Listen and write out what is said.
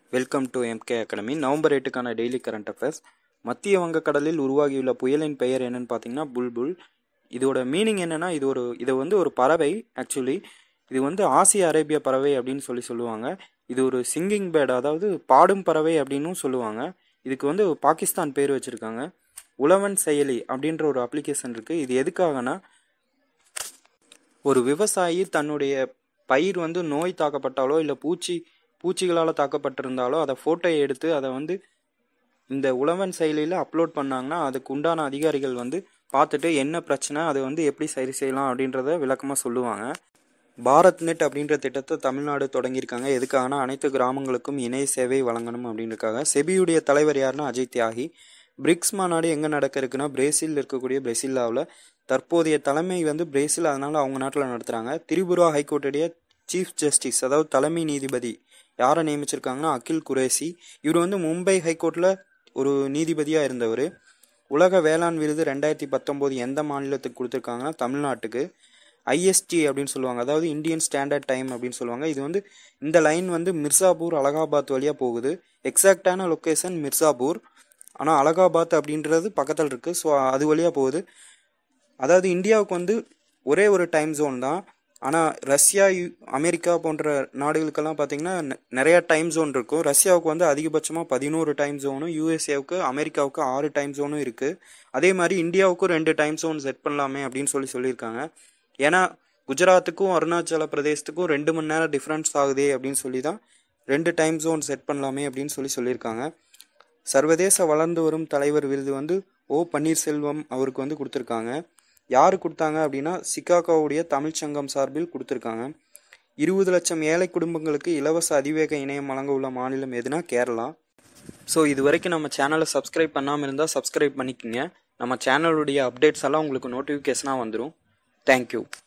welcome to MK Academy நவம்பர் எட்டுக்கான daily current affairs மத்திய வங்கக்கடலில் உருவாகியுள்ள புயலின் பெயர் என்னன்னு பார்த்தீங்கன்னா புல்புல் இதோட மீனிங் என்னன்னா இது ஒரு இது வந்து ஒரு பறவை ஆக்சுவலி இது வந்து ஆசிய அரேபிய பறவை அப்படின்னு சொல்லி சொல்லுவாங்க இது ஒரு சிங்கிங் பேர்டு அதாவது பாடும் பறவை அப்படின்னும் சொல்லுவாங்க இதுக்கு வந்து பாகிஸ்தான் பேர் வச்சுருக்காங்க உழவன் செயலி அப்படின்ற ஒரு அப்ளிகேஷன் இருக்குது இது எதுக்காகனா ஒரு விவசாயி தன்னுடைய பயிர் வந்து நோய் தாக்கப்பட்டாலோ இல்லை பூச்சி பூச்சிகளால் தாக்கப்பட்டிருந்தாலோ அதை ஃபோட்டோ எடுத்து அதை வந்து இந்த உழவன் செயலியில் அப்லோட் பண்ணாங்கன்னா அதுக்கு உண்டான அதிகாரிகள் வந்து பார்த்துட்டு என்ன பிரச்சனை அதை வந்து எப்படி சரி செய்யலாம் அப்படின்றத விளக்கமாக சொல்லுவாங்க பாரத் நெட் அப்படின்ற திட்டத்தை தமிழ்நாடு தொடங்கியிருக்காங்க எதுக்காகனா அனைத்து கிராமங்களுக்கும் இணைய சேவை வழங்கணும் அப்படின்றக்காக செபியுடைய தலைவர் யாருன்னா அஜய் தியாகி பிரிக்ஸ் மாநாடு எங்கே நடக்க இருக்குன்னா பிரேசில் இருக்கக்கூடிய பிரேசில்லாவில் தற்போதைய தலைமை வந்து பிரேசில் அதனால அவங்க நாட்டில் நடத்துகிறாங்க திரிபுரா ஹைகோர்ட்டுடைய சீஃப் ஜஸ்டிஸ் அதாவது தலைமை நீதிபதி யாரை நியமிச்சிருக்காங்கன்னா அகில் குரேசி இவர் வந்து மும்பை ஹைகோர்ட்டில் ஒரு நீதிபதியாக இருந்தவர் உலக வேளாண் விருது ரெண்டாயிரத்தி பத்தொம்போது எந்த மாநிலத்துக்கு கொடுத்துருக்காங்கன்னா தமிழ்நாட்டுக்கு ஐஎஸ்டி அப்படின்னு சொல்லுவாங்க அதாவது இந்தியன் ஸ்டாண்டர்ட் டைம் அப்படின்னு சொல்லுவாங்க இது வந்து இந்த லைன் வந்து மிர்சாபூர் அலகாபாத் வழியாக போகுது எக்ஸாக்டான லொக்கேஷன் மிர்சாபூர் ஆனால் அலகாபாத் அப்படின்றது பக்கத்தில் இருக்குது ஸோ அது வழியாக போகுது அதாவது இந்தியாவுக்கு வந்து ஒரே ஒரு டைம் ஜோன் தான் ஆனால் ரஷ்யா யு அமெரிக்கா போன்ற நாடுகளுக்கெல்லாம் பார்த்தீங்கன்னா நிறையா டைம் ஜோன் இருக்கும் ரஷ்யாவுக்கு வந்து அதிகபட்சமாக பதினோரு டைம் ஜோனும் யூஎஸ்ஏவுக்கு அமெரிக்காவுக்கு ஆறு டைம் ஜோனும் இருக்குது அதே மாதிரி இந்தியாவுக்கும் ரெண்டு டைம் ஜோன் செட் பண்ணலாமே அப்படின்னு சொல்லி சொல்லியிருக்காங்க ஏன்னா குஜராத்துக்கும் அருணாச்சல பிரதேசத்துக்கும் ரெண்டு மணி நேரம் டிஃப்ரென்ஸ் ஆகுதே அப்படின்னு சொல்லி தான் ரெண்டு டைம் ஜோன் செட் பண்ணலாமே அப்படின்னு சொல்லி சொல்லியிருக்காங்க சர்வதேச வளர்ந்து வரும் தலைவர் விருது வந்து ஓ பன்னீர்செல்வம் அவருக்கு வந்து கொடுத்துருக்காங்க யார் கொடுத்தாங்க அப்படின்னா சிகாகோவுடைய தமிழ்ச்சங்கம் சார்பில் கொடுத்துருக்காங்க இருபது லட்சம் ஏழை குடும்பங்களுக்கு இலவச அதிவேக இணையம் வழங்க உள்ள மாநிலம் எதுனா கேரளா ஸோ இது வரைக்கும் நம்ம சேனலை சப்ஸ்கிரைப் பண்ணாமல் இருந்தால் சப்ஸ்கிரைப் பண்ணிக்கோங்க நம்ம சேனலுடைய அப்டேட்ஸ் எல்லாம் உங்களுக்கு நோட்டிஃபிகேஷனாக வந்துடும் தேங்க்யூ